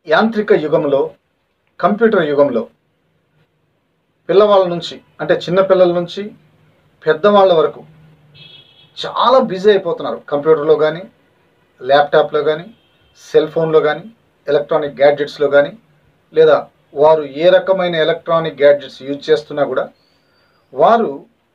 యాంత్రిక యుగంలో కంప్యూటర్ యుగంలో పిల్లవాళ్ళ నుంచి అంటే చిన్న పిల్లల నుంచి పెద్దవాళ్ళ వరకు చాలా బిజీ అయిపోతున్నారు కంప్యూటర్లో కానీ ల్యాప్టాప్లో కానీ సెల్ ఫోన్లో కానీ ఎలక్ట్రానిక్ గ్యాడ్జెట్స్లో కానీ లేదా వారు ఏ రకమైన ఎలక్ట్రానిక్ గ్యాడ్జెట్స్ యూజ్ చేస్తున్నా కూడా వారు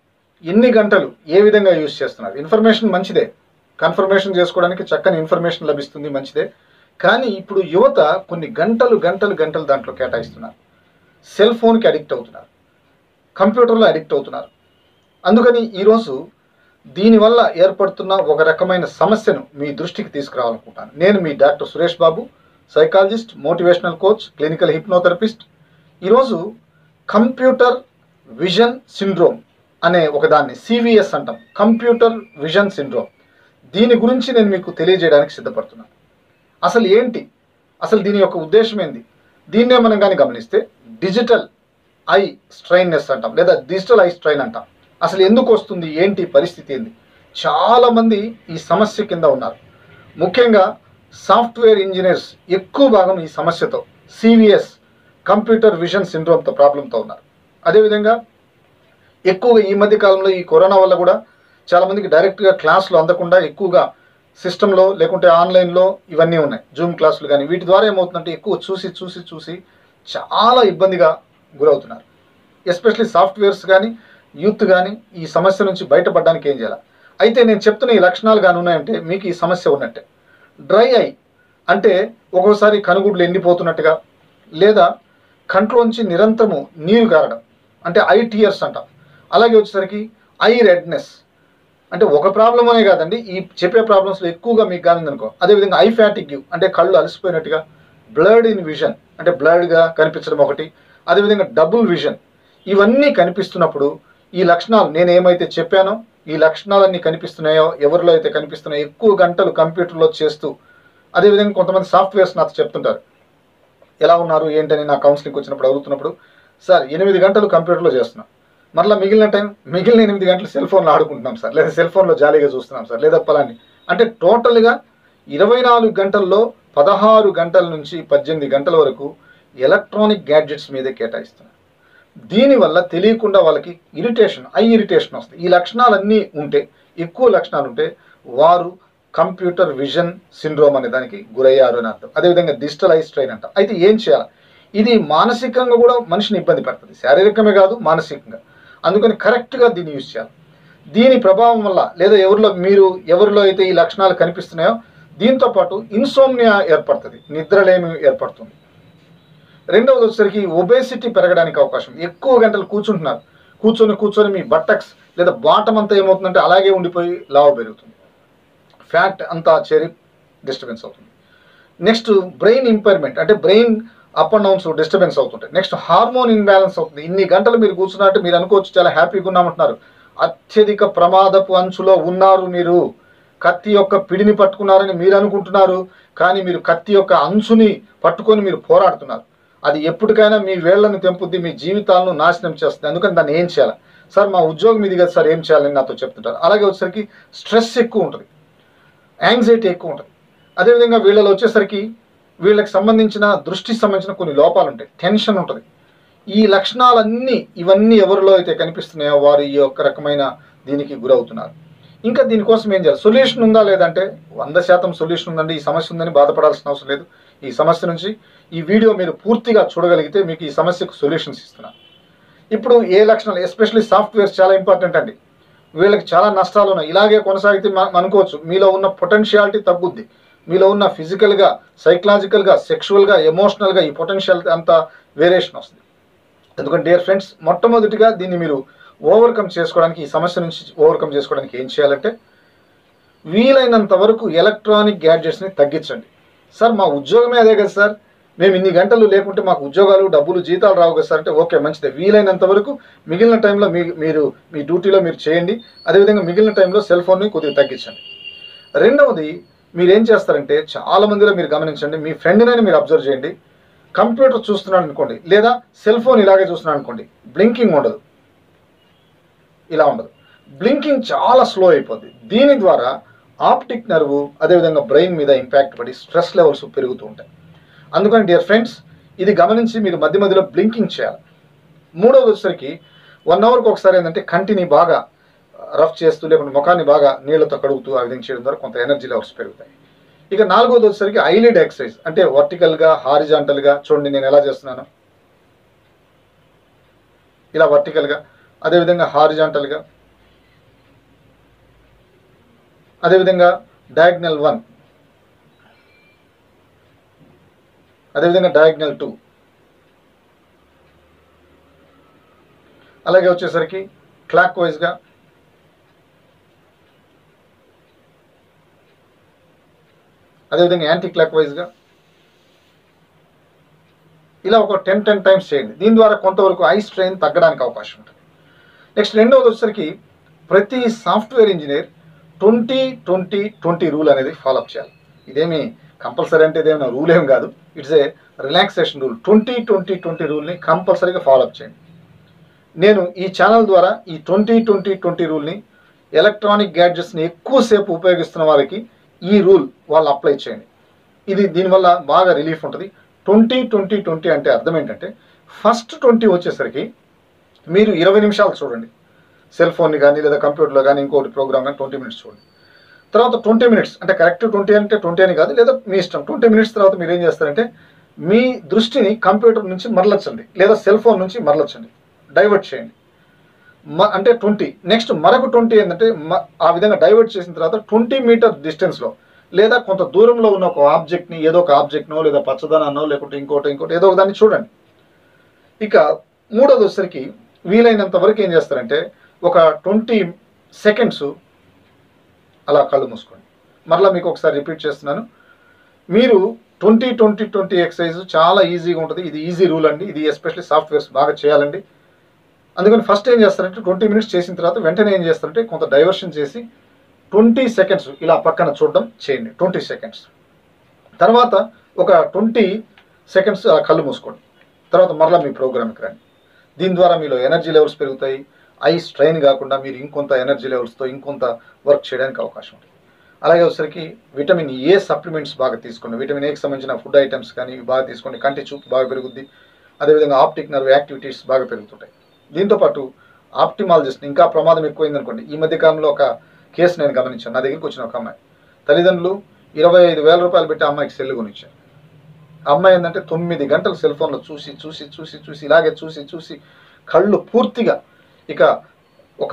ఎన్ని గంటలు ఏ విధంగా యూజ్ చేస్తున్నారు ఇన్ఫర్మేషన్ మంచిదే కన్ఫర్మేషన్ చేసుకోవడానికి చక్కని ఇన్ఫర్మేషన్ లభిస్తుంది మంచిదే కానీ ఇప్పుడు యువత కొన్ని గంటలు గంటలు గంటలు దాంట్లో కేటాయిస్తున్నారు సెల్ ఫోన్కి అడిక్ట్ అవుతున్నారు కంప్యూటర్లో అడిక్ట్ అవుతున్నారు అందుకని ఈరోజు దీనివల్ల ఏర్పడుతున్న ఒక రకమైన సమస్యను మీ దృష్టికి తీసుకురావాలనుకుంటాను నేను మీ doctor Suresh Babu psychologist motivational coach clinical hypnotherapist ఈరోజు కంప్యూటర్ విజన్ సిండ్రోమ్ అనే ఒకదాన్ని సివిఎస్ అంటాం కంప్యూటర్ విజన్ సిండ్రోమ్ దీని గురించి నేను మీకు తెలియజేయడానికి సిద్ధపడుతున్నాను అసలు ఏంటి అసలు దీని యొక్క ఉద్దేశం ఏంది దీన్నే మనం కానీ గమనిస్తే డిజిటల్ ఐ స్ట్రైన్నెస్ అంటాం లేదా డిజిటల్ ఐ స్ట్రైన్ అంటాం అసలు ఎందుకు వస్తుంది ఏంటి పరిస్థితి ఏంది చాలామంది ఈ సమస్య కింద ఉన్నారు ముఖ్యంగా సాఫ్ట్వేర్ ఇంజనీర్స్ ఎక్కువ భాగం ఈ సమస్యతో సివిఎస్ కంప్యూటర్ విజన్ సిండ్రోమ్తో ప్రాబ్లంతో ఉన్నారు అదేవిధంగా ఎక్కువగా ఈ మధ్య కాలంలో ఈ కరోనా వల్ల కూడా చాలామందికి డైరెక్ట్గా క్లాసులు అందకుండా ఎక్కువగా సిస్టంలో లేకుంటే ఆన్లైన్లో ఇవన్నీ ఉన్నాయి జూమ్ క్లాసులు కానీ వీటి ద్వారా ఏమవుతుందంటే ఎక్కువ చూసి చూసి చూసి చాలా ఇబ్బందిగా గురవుతున్నారు ఎస్పెషలీ సాఫ్ట్వేర్స్ కానీ యూత్ కానీ ఈ సమస్య నుంచి బయటపడడానికి ఏం చేయాలి అయితే నేను చెప్తున్న ఈ లక్షణాలు కానీ ఉన్నాయంటే మీకు ఈ సమస్య ఉన్నట్టే డ్రై ఐ అంటే ఒక్కోసారి కనుగుడ్లు ఎండిపోతున్నట్టుగా లేదా కంట్లోంచి నిరంతరము నీరు గారడం అంటే ఐ టీయర్స్ అంటాం అలాగే వచ్చేసరికి ఐ రెడ్నెస్ అంటే ఒక ప్రాబ్లం అనే కాదండి ఈ చెప్పే ప్రాబ్లమ్స్లో ఎక్కువగా మీకు కానీ అనుకో అదేవిధంగా ఐ ఫ్యాటిక్ అంటే కళ్ళు అలసిపోయినట్టుగా బ్లడ్ ఇన్ విజన్ అంటే బ్లడ్గా కనిపించడం ఒకటి అదేవిధంగా డబుల్ విజన్ ఇవన్నీ కనిపిస్తున్నప్పుడు ఈ లక్షణాలు నేను ఏమైతే చెప్పానో ఈ లక్షణాలన్నీ కనిపిస్తున్నాయో ఎవరిలో అయితే కనిపిస్తున్నాయో ఎక్కువ గంటలు కంప్యూటర్లో చేస్తూ అదేవిధంగా కొంతమంది సాఫ్ట్వేర్స్ నాతో చెప్తుంటారు ఎలా ఉన్నారు ఏంటని నా కౌన్సిలింగ్ వచ్చినప్పుడు అడుగుతున్నప్పుడు సార్ ఎనిమిది గంటలు కంప్యూటర్లో చేస్తున్నాం మరలా మిగిలిన టైం మిగిలిన ఎనిమిది గంటలు సెల్ ఫోన్లో ఆడుకుంటున్నాం సార్ లేదా సెల్ ఫోన్లో జాలీగా చూస్తున్నాం సార్ లేదా పలాని అంటే టోటల్గా ఇరవై నాలుగు గంటల్లో పదహారు గంటల నుంచి పద్దెనిమిది గంటల వరకు ఎలక్ట్రానిక్ గ్యాడ్జెట్స్ మీదే కేటాయిస్తున్నారు దీనివల్ల తెలియకుండా వాళ్ళకి ఇరిటేషన్ ఐ ఇరిటేషన్ వస్తుంది ఈ లక్షణాలన్నీ ఉంటే ఎక్కువ లక్షణాలు ఉంటే వారు కంప్యూటర్ విజన్ సిండ్రోమ్ అనే దానికి గురయ్యారు అని అర్థం అదేవిధంగా డిజిటల్ ఐ స్ట్రైన్ అంటాం అయితే ఏం చేయాలి ఇది మానసికంగా కూడా మనిషిని ఇబ్బంది పెడుతుంది శారీరకమే కాదు మానసికంగా అందుకని కరెక్ట్గా దీన్ని యూజ్ చేయాలి దీని ప్రభావం వల్ల లేదా ఎవరిలో మీరు ఎవరిలో అయితే ఈ లక్షణాలు కనిపిస్తున్నాయో దీంతో పాటు ఇన్సోమ్నియా ఏర్పడుతుంది నిద్రలేమి ఏర్పడుతుంది రెండవది వచ్చేసరికి ఒబేసిటీ పెరగడానికి అవకాశం ఎక్కువ గంటలు కూర్చుంటున్నారు కూర్చొని కూర్చొని మీ బట్టక్స్ లేదా బాటం అంతా ఏమవుతుందంటే అలాగే ఉండిపోయి లావు పెరుగుతుంది ఫ్యాట్ అంతా చేరి డిస్టర్బెన్స్ అవుతుంది నెక్స్ట్ బ్రెయిన్ ఇంపైర్మెంట్ అంటే brain up and downs disturbance అవుతుంటాయి నెక్స్ట్ హార్మోన్ ఇన్బ్యాలెన్స్ అవుతుంది ఇన్ని గంటలు మీరు కూర్చున్నట్టు మీరు అనుకోవచ్చు చాలా హ్యాపీగా ఉన్నామంటున్నారు అత్యధిక ప్రమాదపు అంచులో ఉన్నారు మీరు కత్తి యొక్క పిడిని పట్టుకున్నారని మీరు అనుకుంటున్నారు కానీ మీరు కత్తి యొక్క అంచుని పట్టుకొని మీరు పోరాడుతున్నారు అది ఎప్పటికైనా మీ వేళ్లను తెంపుద్ది మీ జీవితాలను నాశనం చేస్తుంది అందుకని దాన్ని ఏం చేయాలి సార్ మా ఉద్యోగం ఇది కదా సార్ ఏం చేయాలని నాతో చెప్తుంటారు అలాగే వచ్చేసరికి స్ట్రెస్ ఎక్కువ ఉంటుంది యాంగ్జైటీ ఎక్కువ ఉంటుంది అదేవిధంగా వీళ్ళలో వచ్చేసరికి వీళ్ళకి సంబంధించిన దృష్టికి సంబంధించిన కొన్ని లోపాలు ఉంటాయి టెన్షన్ ఉంటుంది ఈ లక్షణాలన్నీ ఇవన్నీ ఎవరిలో అయితే కనిపిస్తున్నాయో వారు ఈ యొక్క రకమైన దీనికి గురవుతున్నారు ఇంకా దీనికోసం ఏం చేయాలి సొల్యూషన్ ఉందా లేదంటే వంద శాతం సొల్యూషన్ ఉందండి ఈ సమస్య ఉందని బాధపడాల్సిన అవసరం లేదు ఈ సమస్య నుంచి ఈ వీడియో మీరు పూర్తిగా చూడగలిగితే మీకు ఈ సమస్యకు సొల్యూషన్స్ ఇస్తున్నాను ఇప్పుడు ఏ లక్షణాలు ఎస్పెషల్లీ సాఫ్ట్వేర్స్ చాలా ఇంపార్టెంట్ అండి వీళ్ళకి చాలా నష్టాలు ఉన్నాయి ఇలాగే కొనసాగితే మనం అనుకోవచ్చు మీలో ఉన్న పొటెన్షియాలిటీ తగ్గుద్ది మీలో ఉన్న ఫిజికల్గా సైకలాజికల్గా సెక్షువల్గా ఎమోషనల్గా ఈ పొటెన్షియల్ అంతా వేరియేషన్ వస్తుంది ఎందుకంటే డియర్ ఫ్రెండ్స్ మొట్టమొదటిగా దీన్ని మీరు ఓవర్కమ్ చేసుకోవడానికి ఈ సమస్య నుంచి ఓవర్కమ్ చేసుకోవడానికి ఏం చేయాలంటే వీలైనంత వరకు ఎలక్ట్రానిక్ గ్యాడ్జెట్స్ని తగ్గించండి సార్ మా ఉద్యోగమే అదే కదా సార్ మేము ఇన్ని గంటలు లేకుంటే మాకు ఉద్యోగాలు డబ్బులు జీతాలు రావు కదా సార్ అంటే ఓకే మంచిదే వీలైనంత వరకు మిగిలిన టైంలో మీ మీరు మీ డ్యూటీలో మీరు చేయండి అదేవిధంగా మిగిలిన టైంలో సెల్ ఫోన్ని కొద్దిగా తగ్గించండి రెండవది మీరు ఏం చేస్తారంటే చాలా మందిలో మీరు గమనించండి మీ ఫ్రెండ్నైనా మీరు అబ్జర్వ్ చేయండి కంప్యూటర్ చూస్తున్నాడు అనుకోండి లేదా సెల్ ఫోన్ ఇలాగే చూస్తున్నాడు అనుకోండి బ్లింకింగ్ ఉండదు ఇలా ఉండదు బ్లింకింగ్ చాలా స్లో అయిపోద్ది దీని ద్వారా ఆప్టిక్ నర్వ్ అదేవిధంగా బ్రెయిన్ మీద ఇంపాక్ట్ పడి స్ట్రెస్ లెవెల్స్ పెరుగుతూ ఉంటాయి అందుకని డియర్ ఫ్రెండ్స్ ఇది గమనించి మీరు మధ్య మధ్యలో బ్లింకింగ్ చేయాలి మూడవది వచ్చేసరికి వన్ అవర్కి ఒకసారి ఏంటంటే కంటిని బాగా రఫ్ చేస్తూ లేకుంటే ముఖాన్ని బాగా నీళ్లతో కడుగుతూ ఆ విధంగా చేయడం ద్వారా కొంత ఎనర్జీ లెవెల్స్ పెరుగుతాయి ఇక నాలుగోది వచ్చేసరికి ఐలిడ్ ఎక్సర్సైజ్ అంటే వర్టికల్గా హారిజాంటల్గా చూడండి నేను ఎలా చేస్తున్నాను ఇలా వర్టికల్గా అదేవిధంగా హారిజాంటల్గా అదేవిధంగా డయాగ్నల్ వన్ అదేవిధంగా డయాగ్నల్ టూ అలాగే వచ్చేసరికి క్లాక్ వైజ్గా అదేవిధంగా యాంటీ క్లాక్ వైజ్గా ఇలా ఒక టెన్ టెన్ టైమ్స్ చేయండి దీని ద్వారా కొంతవరకు ఐ స్ట్రెయిన్ తగ్గడానికి అవకాశం ఉంటుంది నెక్స్ట్ రెండవది వచ్చేసరికి ప్రతి software engineer twenty twenty twenty rule అనేది ఫాలోఅప్ చేయాలి ఇదేమి కంపల్సరీ అంటే ఇదేమైనా రూల్ ఏం కాదు it's a relaxation rule twenty twenty twenty రూల్ని కంపల్సరీగా ఫాలోఅప్ చేయండి నేను ఈ ఛానల్ ద్వారా ఈ ట్వంటీ ట్వంటీ ట్వంటీ రూల్ని ఎలక్ట్రానిక్ గ్యాడ్జెట్స్ని ఎక్కువసేపు ఉపయోగిస్తున్న వారికి ఈ రూల్ వాళ్ళు అప్లై చేయండి ఇది దీనివల్ల బాగా రిలీఫ్ ఉంటుంది ట్వంటీ ట్వంటీ ట్వంటీ అంటే అర్థం ఏంటంటే ఫస్ట్ ట్వంటీ వచ్చేసరికి మీరు ఇరవై నిమిషాలు చూడండి సెల్ ఫోన్ని కానీ లేదా కంప్యూటర్లో కానీ ఇంకోటి ప్రోగ్రామ్ కానీ ట్వంటీ మినిట్స్ చూడండి తర్వాత ట్వంటీ మినిట్స్ అంటే కరెక్ట్ ట్వంటీ అంటే ట్వంటీ అని కాదు లేదా మీ ఇష్టం ట్వంటీ మినిట్స్ తర్వాత మీరు ఏం చేస్తారంటే మీ దృష్టిని కంప్యూటర్ నుంచి మరలచండి లేదా సెల్ ఫోన్ నుంచి మరలచండి డైవర్ట్ చేయండి మ అంటే ట్వంటీ నెక్స్ట్ మరొక ట్వంటీ ఏంటంటే మ- ఆ విధంగా డైవర్ట్ చేసిన తర్వాత ట్వంటీ మీటర్ డిస్టెన్స్లో లేదా కొంత దూరంలో ఉన్న ఒక ఆబ్జెక్ట్ని ఏదో ఒక ఆబ్జెక్ట్నో లేదా పచ్చదనాన్నో లేకుంటే ఇంకోటి ఇంకోటి ఏదో ఒక దాన్ని చూడండి ఇక మూడోది వచ్చేసరికి వీలైనంత వరకు ఏం చేస్తారంటే ఒక ట్వంటీ సెకండ్స్ అలా కళ్ళు మూసుకోండి మరలా మీకు ఒకసారి రిపీట్ చేస్తున్నాను మీరు ట్వంటీ ట్వంటీ ట్వంటీ ఎక్సర్సైజ్ చాలా ఈజీగా ఉంటుంది ఇది ఈజీ రూల్ అండి ఇది ఎస్పెషల్లీ సాఫ్ట్వేర్స్ బాగా చేయాలండి అందుకని ఫస్ట్ ఏం చేస్తారంటే ట్వంటీ మినిట్స్ చేసిన తర్వాత వెంటనే ఏం చేస్తారంటే కొంత డైవర్షన్ చేసి ట్వంటీ సెకండ్స్ ఇలా పక్కన చూడడం చేయండి ట్వంటీ సెకండ్స్ తర్వాత ఒక ట్వంటీ సెకండ్స్ అలా కళ్ళు మూసుకోండి తర్వాత మరలా మీ ప్రోగ్రామ్కి రండి దీని ద్వారా మీలో ఎనర్జీ లెవెల్స్ పెరుగుతాయి ఐ స్ట్రెయిన్ కాకుండా మీరు ఇంకొంత ఎనర్జీ లెవెల్స్తో ఇంకొంత వర్క్ చేయడానికి అవకాశం ఉంటుంది అలాగే వచ్చరికి విటమిన్ ఏ సప్లిమెంట్స్ బాగా తీసుకోండి విటమిన్ ఏకి సంబంధించిన ఫుడ్ ఐటమ్స్ కానీ ఇవి బాగా తీసుకోండి కంటి చూపు బాగా పెరుగుద్ది అదేవిధంగా ఆప్టిక్ నర్వ్ యాక్టివిటీస్ బాగా పెరుగుతుంటాయి దీంతోపాటు ఆప్టిమాలజిస్ట్ ఇంకా ప్రమాదం ఎక్కువైంది అనుకోండి ఈ మధ్య కాలంలో ఒక కేసు నేను గమనించాను నా దగ్గరికి వచ్చిన ఒక అమ్మాయి తల్లిదండ్రులు ఇరవై ఐదు వేల రూపాయలు పెట్టి ఆ అమ్మాయికి సెల్ కొనిచ్చారు ఆ అమ్మాయి ఏంటంటే తొమ్మిది గంటలు సెల్ ఫోన్లో చూసి చూసి చూసి చూసి ఇలాగే చూసి చూసి కళ్ళు పూర్తిగా ఇక ఒక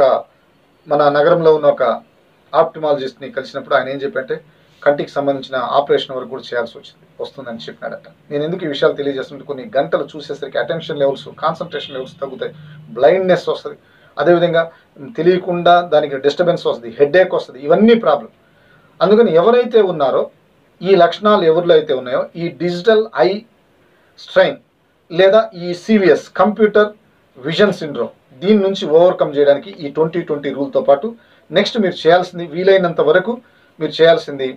మన నగరంలో ఉన్న ఒక ఆప్టిమాలజిస్ట్ని కలిసినప్పుడు ఆయన ఏం చెప్పంటే కంటికి సంబంధించిన ఆపరేషన్ వరకు కూడా చేయాల్సి వచ్చింది వస్తుందని చెప్పినాడట నేను ఎందుకు ఈ విషయాలు తెలియజేస్తుంటే కొన్ని గంటలు చూసేసరికి అటెన్షన్ లెవెల్స్ కాన్సన్ట్రేషన్ లెవెల్స్ తగ్గుతాయి బ్లైండ్నెస్ వస్తుంది అదేవిధంగా తెలియకుండా దానికి డిస్టర్బెన్స్ వస్తుంది హెడేక్ వస్తుంది ఇవన్నీ ప్రాబ్లం అందుకని ఎవరైతే ఉన్నారో ఈ లక్షణాలు ఎవరిలో అయితే ఉన్నాయో ఈ డిజిటల్ ఐ స్ట్రైన్ లేదా ఈ సివిఎస్ కంప్యూటర్ విజన్ సిండ్రోమ్ దీని నుంచి ఓవర్కమ్ చేయడానికి ఈ ట్వంటీ ట్వంటీ రూల్తో పాటు నెక్స్ట్ మీరు చేయాల్సింది వీలైనంత వరకు మీరు చేయాల్సింది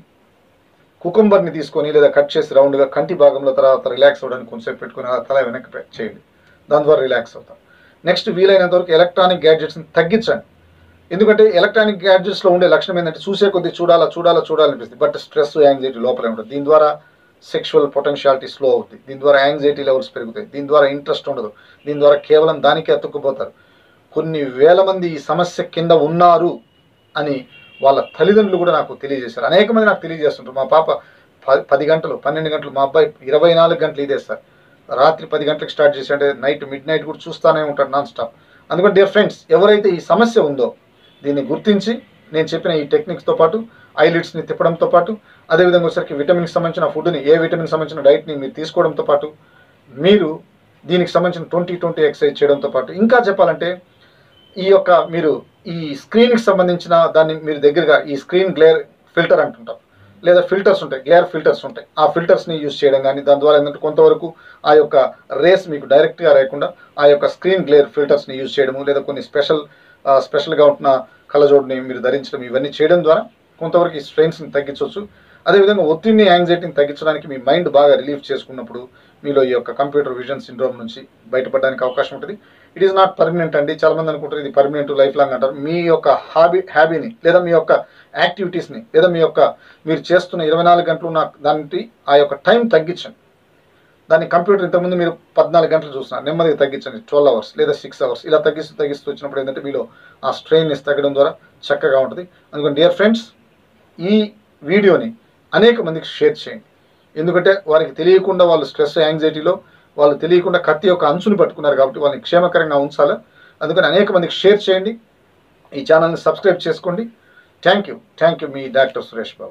కుకుంబర్ని తీసుకొని లేదా కట్ చేసి రౌండ్గా కంటి భాగంలో తర్వాత రిలాక్స్ అవ్వడానికి కొంచెంసేపు పెట్టుకొని అలా తల వెనక్కి పె- చేయండి దాని ద్వారా రిలాక్స్ అవుతాం నెక్స్ట్ వీలైనంత వరకు ఎలక్ట్రానిక్ గ్యాడ్జెట్స్ని తగ్గించండి ఎందుకంటే ఎలక్ట్రానిక్ గ్యాడ్జెట్స్లో ఉండే లక్షణం ఏంటంటే చూసే కొద్దీ చూడాలా చూడాలా చూడాలనిపిస్తుంది బట్ స్ట్రెస్ యాంగ్జైటీ లోపలే ఉంటుంది దీని ద్వారా సెక్షువల్ పొటెన్షియాలిటీ స్లో అవుతుంది దీని ద్వారా యాంగ్జైటీ లెవెల్స్ పెరుగుతాయి దీని ద్వారా ఇంట్రెస్ట్ ఉండదు దీని ద్వారా కేవలం దానికే అతుక్కుపోతారు కొన్ని వేల మంది ఈ సమస్య కింద ఉన్నారు అని వాళ్ళ తల్లిదండ్రులు కూడా నాకు తెలియజేశారు అనేక మంది నాకు తెలియజేస్తుంటారు మా పాప ప- పది గంటలు పన్నెండు గంటలు మా అబ్బాయి ఇరవై నాలుగు గంటలు ఇదే సార్ రాత్రి పది గంటలకు స్టార్ట్ చేసి అంటే నైట్ మిడ్ నైట్ కూడా చూస్తూనే ఉంటాడు నాన్ స్టాప్ అందుకని డియర్ ఫ్రెండ్స్ ఎవరైతే ఈ సమస్య ఉందో దీన్ని గుర్తించి నేను చెప్పిన ఈ టెక్నిక్స్తో పాటు ఐలిడ్స్ని తిప్పడంతో పాటు అదేవిధంగా వచ్చరికి విటమిన్కి సంబంధించిన ఫుడ్ని ఏ విటమిన్ సంబంధించిన డైట్ని మీరు తీసుకోవడంతో పాటు మీరు దీనికి సంబంధించిన ట్వంటీ ట్వంటీ ఎక్సర్సైజ్ చేయడంతో పాటు ఇంకా చెప్పాలంటే ఈ యొక్క మీరు ఈ స్క్రీన్కి సంబంధించిన దాన్ని మీరు దగ్గరగా ఈ స్క్రీన్ గ్లేర్ ఫిల్టర్ అంటుంటాం లేదా ఫిల్టర్స్ ఉంటాయి గ్లేర్ ఫిల్టర్స్ ఉంటాయి ఆ ఫిల్టర్స్ని యూజ్ చేయడం కానీ దాని ద్వారా ఏంటంటే కొంతవరకు ఆ యొక్క రేస్ మీకు డైరెక్ట్గా రాకుండా ఆ యొక్క స్క్రీన్ గ్లేర్ ఫిల్టర్స్ని యూజ్ చేయడము లేదా కొన్ని స్పెషల్ స్పెషల్గా ఉంటున్న కళ్ళజోడుని మీరు ధరించడం ఇవన్నీ చేయడం ద్వారా కొంతవరకు ఈ స్ట్రెయిన్స్ని తగ్గించవచ్చు అదేవిధంగా ఒత్తిడిని యాంగ్జైటీని తగ్గించడానికి మీ మైండ్ బాగా రిలీఫ్ చేసుకున్నప్పుడు మీలో ఈ యొక్క కంప్యూటర్ విజన్ సిండ్రోమ్ నుంచి బయటపడడానికి అవకాశం ఉంటుంది ఇట్ ఈస్ నాట్ పర్మనెంట్ అండి చాలా మంది అనుకుంటారు ఇది పర్మనెంట్ లైఫ్ లాంగ్ అంటారు మీ యొక్క హాబీ హ్యాబీని లేదా మీ యొక్క యాక్టివిటీస్ని లేదా మీ యొక్క మీరు చేస్తున్న ఇరవై నాలుగు గంటలు ఉన్న దానికి ఆ యొక్క టైం తగ్గించండి దాన్ని కంప్యూటర్ ఇంతకుముందు మీరు పద్నాలుగు గంటలు చూస్తున్నారు నెమ్మదిగా తగ్గించండి ట్వెల్వ్ అవర్స్ లేదా సిక్స్ అవర్స్ ఇలా తగ్గిస్తూ తగ్గిస్తూ వచ్చినప్పుడు ఏంటంటే మీలో ఆ స్ట్రెయిన్నెస్ తగ్గడం ద్వారా చక్కగా ఉంటుంది అందుకని డియర్ ఫ్రెండ్స్ ఈ వీడియోని అనేక మందికి షేర్ చేయండి ఎందుకంటే వారికి తెలియకుండా వాళ్ళు స్ట్రెస్ యాంగ్జైటీలో వాళ్ళు తెలియకుండా కత్తి యొక్క అంచుని పట్టుకున్నారు కాబట్టి వాళ్ళని క్షేమకరంగా ఉంచాలి అందుకని అనేక మందికి షేర్ చేయండి ఈ ఛానల్ని సబ్స్క్రైబ్ చేసుకోండి థ్యాంక్ యూ థ్యాంక్ యూ మీ డాక్టర్ సురేష్ బాబు